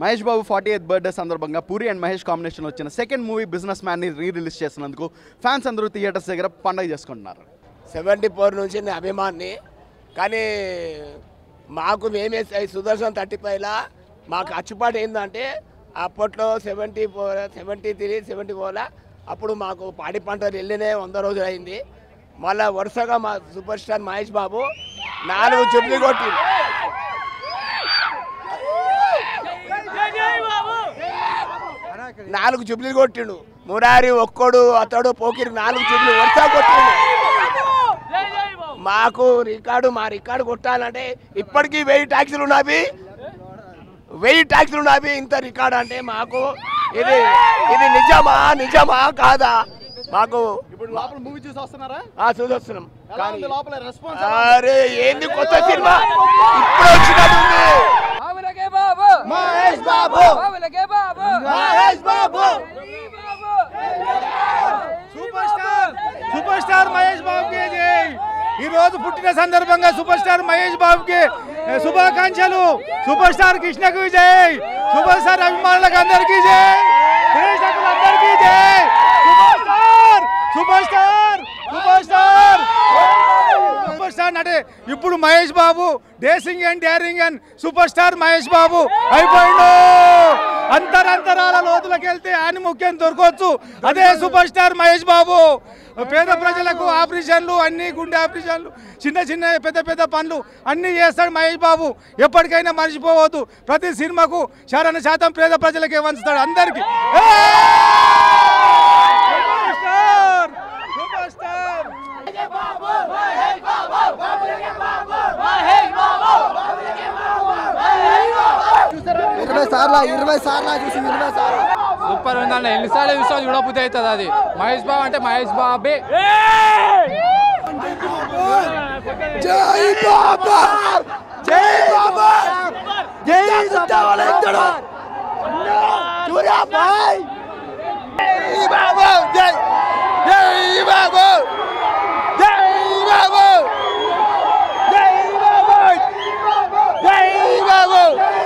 Mahesh Babu forty eighth birthday సందర్భంగా Puri and Mahesh combination వచ్చిన second movie business మ్యాన్ని రీ రిలీజ్ చేసినందుకు ఫ్యాన్స్ అందరూ థియేటర్స్ దగ్గర పండగ చేసుకుంటున్నారు సెవెంటీ ఫోర్ నుంచి నేను అభిమాన్ని కానీ మాకు మేమే సై- సుదర్శన్ థర్టీ ఫైవ్లా మాకు అచ్చుపాటు ఏంటంటే అప్పట్లో seventy four seventy three seventy ఫోర్లా అప్పుడు మాకు పాడి పంటలు వెళ్ళినే వంద రోజులు అయింది మళ్ళా వరుసగా మా సూపర్ స్టార్ మహేష్ బాబు నాలుగు చెప్పులు కొట్టి నాలుగు చెప్పులు కొట్టిండు మురారి ఒక్కడు అతడు పోకిరి నాలుగు చెప్పులు వరుస కొట్టిండు మాకు రికార్డు మా రికార్డు కొట్టాలంటే ఇప్పటికీ వెయ్యి ట్యాక్సీలు ఉన్నవి వెయ్యి ట్యాక్సీలు ఉన్నవి ఇంత రికార్డు అంటే మాకు ఇది ఇది నిజమా నిజమా కాదా మాకు ఇప్పుడు లోపల మూవీ చూసి వస్తున్నారా ఆ చూసొస్తున్నాం ఎలా కానీ ఉంది లోపల రెస్పాన్స్ అరే ఏంది కొత్త సినిమా ఇప్పుడు వచ్చినట్టుంది బాబులకే బాబు మహేష్ బాబు బాబులకే Babu Mahesh Babu super star super star Mahesh బాబుకి జై ఈ రోజు పుట్టిన సందర్భంగా సూపర్ స్టార్ మహేష్ బాబుకి ఏ, శుభాకాంక్షలు సూపర్ స్టార్ కృష్ణకు జై సూపర్ స్టార్ అభిమానులకు అందరికీ జై ప్రేక్షకులందరికీ జై super star super star super star super star అంటే ఇప్పుడు Mahesh Babu dashing and daring and super star Mahesh Babu అయిపోయిండు అంతరంతరాల లోతులకు వెళ్తే ఆయన ముఖ్యం దొరకవచ్చు అదే సూపర్ స్టార్ మహేష్ బాబు పేద ప్రజలకు ఆపరేషన్లు అన్ని గుండె ఆపరేషన్లు చిన్న చిన్న పెద్ద పెద్ద పనులు అన్నీ చేస్తాడు మహేష్ బాబు ఎప్పటికైనా మర్చిపోవద్దు ప్రతి సినిమాకు శారణ శాతం పేద ప్రజలకే వంచుతాడు అందరికీ సూపర్ స్టార్ సూపర్ స్టార్ ఇరవై సార్లు ఇరవై సార్లు చూసి ఇరవై సార్లు సూపర్ ఉందన్న ఎన్నిసార్లు చూసా చూడబుద్ధి అవుతుంది అది మహేష్ బాబు అంటే మహేష్ బాబే జై బాబా జై బాబా జై సత్యవలంతుడు సూర్యాబాయ్ జై బాబా జై జై బాబా జై బాబా జై బాబా జై బాబా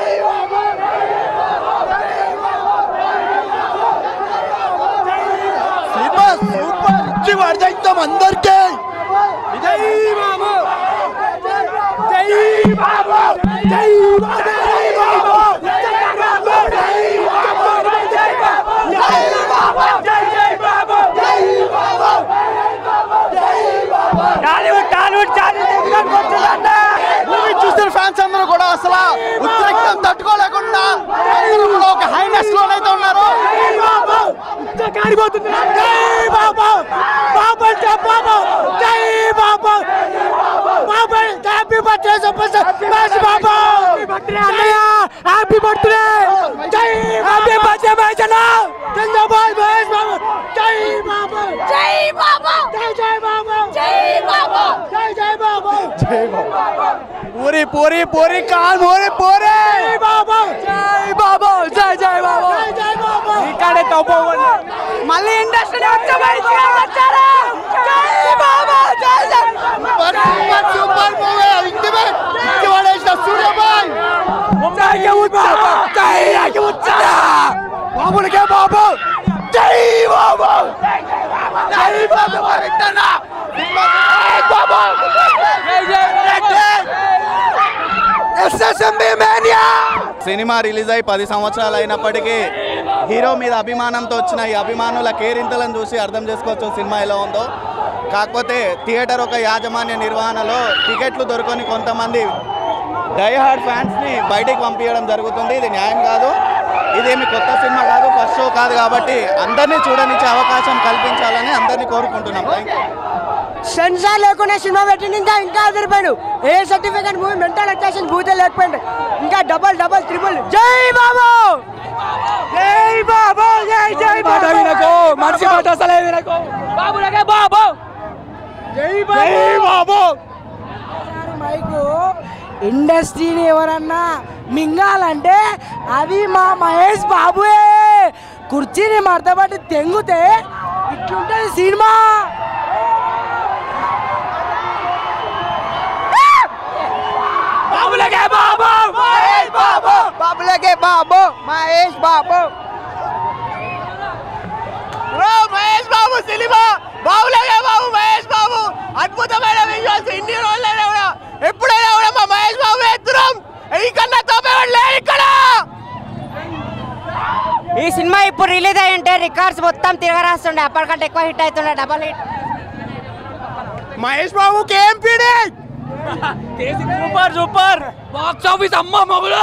సినిమా సూపర్ ఇచ్చి పడతాం అందరికీ జై బాబు జై బాబు జై బాబు జై బాబు జై బాబు జై బాబు జై బాబు జై జై బాబు జై బాబు జై Babu Tollywood Tollywood Tollywood movie చూసిన ఫ్యాన్స్ అందరూ కూడా అసలు ఉద్రేకం తట్టుకోలేకుండా అందరూ కూడా ఒక హైనెస్ లోనైతే ఉన్నారు కాడిపోతుంది జై బాబు బాబు జై బాబు జై Babu Babu happy birthday super star Babu అన్నయ్య హ్యాపీ బర్త్డే జై హ్యాపీ బర్త్డే మహేష్ అన్న చంద్రబాబు మహేష్ బాబు జై బాబు జై బాబా జై జై బాబు జై బాబా జై జై బాబు పూరి పూరి పూరి కాల్ పూరి పూరి జై బాబు జై బాబు జై జై బాబు జై జై బాబు ఇక్కడే తప్పకుండా మళ్ళీ ఇండస్ట్రీ వచ్చే మనిషిగా వచ్చారా జై బాబా జై జై super super super movie ultimate ఇచ్చి పడేసిన సూర్యబాయ్ బాబులకే బాబు జై బాబు జై బాబు మరిట్టనా బాబు ఎస్ఎస్ఎంబి మేనియా సినిమా రిలీజ్ అయి పది సంవత్సరాలు అయినప్పటికీ హీరో మీద అభిమానంతో వచ్చిన ఈ అభిమానుల కేరింతలను చూసి అర్థం చేసుకోవచ్చు సినిమా ఎలా ఉందో కాకపోతే థియేటర్ ఒక యాజమాన్య నిర్వహణలో టికెట్లు దొరకని కొంతమంది డైహార్డ్ ఫ్యాన్స్ని బయటికి పంపించడం జరుగుతుంది ఇది న్యాయం కాదు ఇదేమి కొత్త సినిమా కాదు ఫస్ట్ షో కాదు కాబట్టి అందరినీ చూడనిచ్చే అవకాశం కల్పించాలని అందరినీ కోరుకుంటున్నాం థ్యాంక్ యూ సెన్సార్ లేకుండా సినిమా పెట్టింది ఇంకా ఇంకా అదిరిపోయాడు A certificate movie mental attraction భూతే లేకపోయింది ఇంకా డబల్ డబల్ ట్రిపుల్ జై బాబు జై బాబు జై జై మాట వినకు మనిషి మాట అసలే వినకు బాబులకే బాబు జై బాబు మైకు ఇండస్ట్రీని ఎవరన్నా మింగాలంటే అది మా మహేష్ బాబుయే కుర్చీని మడతబట్టి తెంగుతే ఇట్లుంటది సినిమా బాబు బాబులకే బాబు మహేష్ బాబు బాబులకే బాబు మహేష్ బాబు బ్రో మహేష్ బాబు సినిమా బాబులకే బాబు మహేష్ బాబు అద్భుతమైన విజువల్స్ ఇన్ని రోజులైనా కూడా ఎప్పుడైనా కూడా మా మహేష్ బాబు ఎత్తురం ఈ కన్నా తప్పేవాడు లేడు ఇక్కడ ఈ సినిమా ఇప్పుడు రిలీజ్ అయ్యి ఉంటే రికార్డ్స్ మొత్తం తిరగరాస్తుండే అప్పటికంటే ఎక్కువ హిట్ అవుతుండే డబల్ హిట్ మహేష్ బాబుకి ఏం పీడి సూపర్ సూపర్ బాక్స్ ఆఫీస్ అమ్మ మొగుడు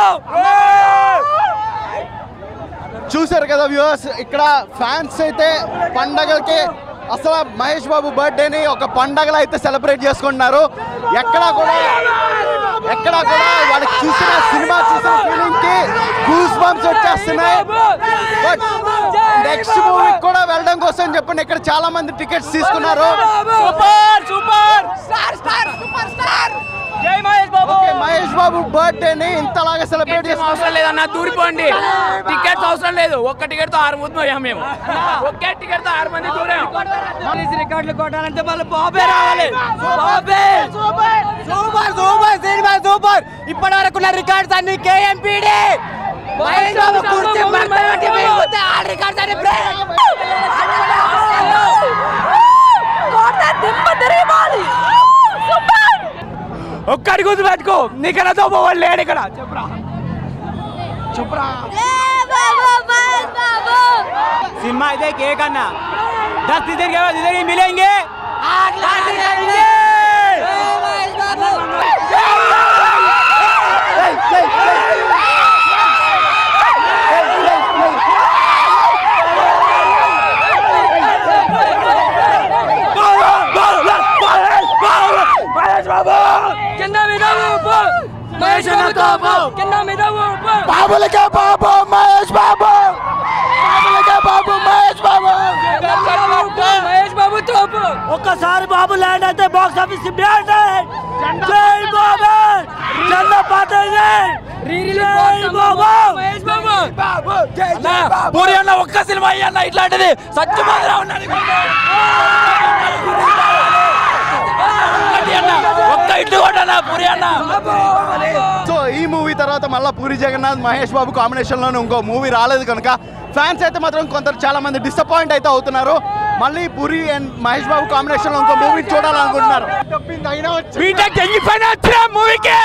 చూశారు కదా వ్యూవర్స్ ఇక్కడ ఫ్యాన్స్ అయితే పండగలకి అసలు మహేష్ బాబు బర్త్డేని ఒక పండగలా అయితే సెలబ్రేట్ చేసుకుంటున్నారు ఎక్కడా కూడా ఎక్కడా కూడా వాళ్ళకి చూసిన సినిమా చూసిన ఫీలింగ్ కి గూస్ బంప్స్ వచ్చేస్తున్నాయి బట్ నెక్స్ట్ మూవీ కూడా వెళ్ళడం కోసం చెప్పండి ఇక్కడ చాలా మంది టికెట్స్ తీసుకున్నారు super super star star super star జై మహేష్ బాబు ఓకే మహేష్ బాబు బర్త్డేని ఇంతలాగా సెలబ్రేట్ టికెట్స్ అవసరం లేదన్న దూరిపోండి టికెట్స్ అవసరం లేదు ఒక్క టికెట్ తో ఆరు మంది పోయాం మేము ఒకే టికెట్ తో ఆరు మంది దూరాం రికార్డులు కొట్టాలంటే మళ్ళీ బాబే రావాలి బాబే సూపర్ సూపర్ సినిమా సూపర్ ఇప్పటి వరకు ఉన్న రికార్డ్స్ అన్ని కేఎంపీడి మహేష్ బాబు కుర్చీ పక్కనబెట్టి వెళ్ళిపోతే ఆ రికార్డ్స్ అన్ని బ్రేక్ ఒక్కడి గుర్తు పెట్టుకో నీకన్నా పోవాలి లేడు ఇక్కడ చెప్పురా చెప్పురా सिनेमा इधर केक करना दस इधर के बाद इधर ही मिलेंगे दस इधर मिलेंगे। మహేష్ బాబు కింద మీద ఊపు మహేష్ బాబు కింద మీద ఊపు బాబులకే బాబు మహేష్ బాబు బాబులకే బాబు మహేష్ బాబు మహేష్ బాబు తోపు ఒక్కసారి బాబు ల్యాండ్ అయితే బాక్స్ ఆఫీస్ బ్యాండ్ జై బాబు చంద పాటయ్య జై బాబు మహేష్ బాబు అన్నా, పూరి అన్న ఒక్క సినిమా అయ్యి అన్న ఇట్లాంటిది సత్యమాదిరా ఉన్నాడు ఒక్కటి అన్న, ఒక్క ఇట్లు కొట్టన్నా పూరి అన్న సో ఈ మూవీ తర్వాత మళ్ళీ పూరి జగన్నాథ్ మహేష్ బాబు కాంబినేషన్ లోనే ఇంకో మూవీ రాలేదు కనుక ఫ్యాన్స్ అయితే మాత్రం కొంత చాలా మంది డిసప్పాయింట్ అయితే అవుతున్నారు మళ్ళీ పూరి అండ్ మహేష్ బాబు కాంబినేషన్ లో ఇంకో మూవీ చూడాలనుకుంటున్నారు అయినా వచ్చి- బీటెక్ ఎంగిపోయిన వచ్చిన మూవీకి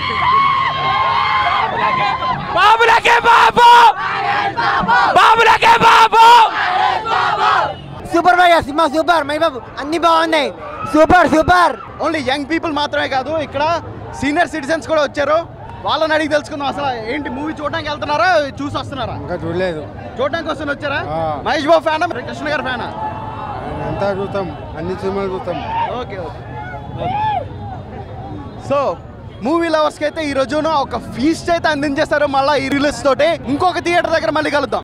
బాబులకే బాబు బాబులకే బాబు సూపర్ భయ్యా సినిమా సూపర్ మై బాబు అన్ని బాగున్నాయి super super only young people మాత్రమే కాదు ఇక్కడ సీనియర్ సిటిజన్స్ కూడా వచ్చారు వాళ్ళని అడిగి తెలుసుకుందాం అసలు ఏంటి మూవీ చూడడానికి వెళ్తున్నారా చూసి వస్తున్నారా ఇంకా చూడలేదు చూడడానికి వస్తుని వచ్చారా ఆ. మహేష్ బాబు ఫ్యానా కృష్ణ గారి ఫ్యానా అంతా చూస్తాం అన్ని సినిమాలు చూస్తాం ఓకే ఓకే సో మూవీ లవర్స్కి అయితే ఈ రోజున ఒక ఫీస్ట్ అయితే అందించేస్తారు మళ్ళీ ఈ రిలీజ్ తోటి ఇంకొక థియేటర్ దగ్గర మళ్ళీ కలుద్దాం